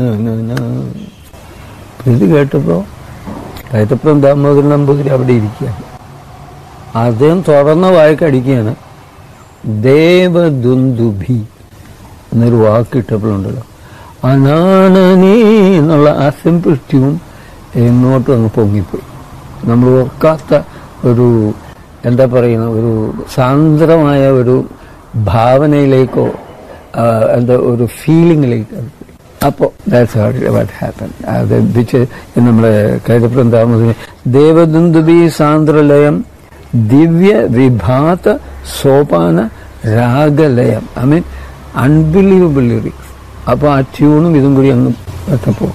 ഇത് കേട്ടപ്പോ കൈതപ്പുറം ദാമോദരൻ നമ്പൂതിരി അവിടെ ഇരിക്കുകയാണ് അദ്ദേഹം തുറന്ന വായ്ക്കടിക്കുകയാണ് ദേവദുന്ദുഭി എന്നൊരു വാക്കിട്ടപ്പോഴുണ്ടല്ലോ അനാണനീ എന്നുള്ള ആ സിമ്പിൾ ട്യൂൺ എങ്ങോട്ടും അങ്ങ് പൊങ്ങിപ്പോയി നമ്മൾ ഓർക്കാത്ത ഒരു എന്താ പറയുന്ന ഒരു സാന്ദ്രമായ ഒരു ഭാവനയിലേക്കോ ആ, എന്താ ഒരു ഫീലിംഗിലേക്ക് അത് പോയി അപ്പോൾ ദാറ്റ്സ് വാട്ട് ഹാപ്പൻ അത് വെച്ച് നമ്മളെ കൈതപ്പുറം താമസിന് ദേവദുന്ദുബി സാന്ദ്രലയം ദിവ്യ വിഭാത സോപാന രാഗലയം ഐ മീൻ അൺബിലീവബിൾ ലിറിക്സ് അപ്പോൾ ആ ട്യൂണും ഇതും കൂടി അങ്ങ് എത്തപ്പോൾ